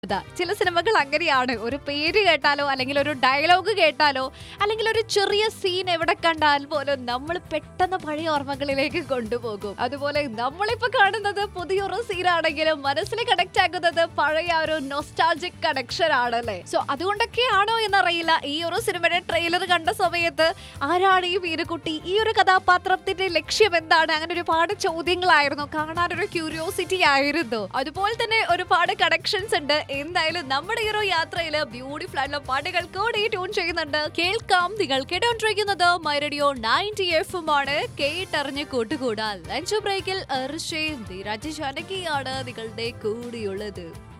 ദാ, ചില സിനിമകൾ അങ്ങനെയാണ് ഒരു പേര് കേട്ടാലോ അല്ലെങ്കിൽ ഒരു ഡയലോഗ് കേട്ടാലോ അല്ലെങ്കിൽ ഒരു ചെറിയ സീൻ എവിടെ കണ്ടാൽ പോലും നമ്മൾ പെട്ടെന്ന് പഴയ ഓർമ്മകളിലേക്ക് കൊണ്ടുപോകും അതുപോലെ നമ്മളിപ്പോ കാണുന്നത് പുതിയൊരു സീനാണെങ്കിലും മനസ്സിൽ കണക്ട് ആകുന്നത് പഴയ ആ ഒരു നൊസ്റ്റാൾജിക് കണക്ഷൻ ആണല്ലേ സോ അതുകൊണ്ടൊക്കെയാണോ എന്നറിയില്ല ഈ ഒരു സിനിമയുടെ ട്രെയിലർ കണ്ട സമയത്ത് ആരാണ് ഈ വീരക്കുട്ടി ഈ ഒരു കഥാപാത്രത്തിന്റെ ലക്ഷ്യം എന്താണ് അങ്ങനെ ഒരുപാട് ചോദ്യങ്ങളായിരുന്നു കാണാനൊരു ക്യൂരിയോസിറ്റി ആയിരുന്നു അതുപോലെ തന്നെ ഒരുപാട് കണക്ഷൻസ് ഉണ്ട് എന്തായാലും നമ്മുടെ ഈ ഒരു യാത്രയിൽ ബ്യൂട്ടിഫുൾ ആയിട്ടുള്ള പാട്ടുകൾ കൂടി ട്യൂൺ ചെയ്യുന്നുണ്ട് കേൾക്കാം നിങ്ങൾ കേട്ടോണ്ടിരിക്കുന്നത് my radio ninety F M ആണ് കേട്ടറിഞ്ഞ് കൂട്ടുകൂടാൽ ലഞ്ച് ബ്രേക്കിൽ ഋഷയും ധീരാജ് ജാനകിയാണ് നിങ്ങളുടെ കൂടിയുള്ളത്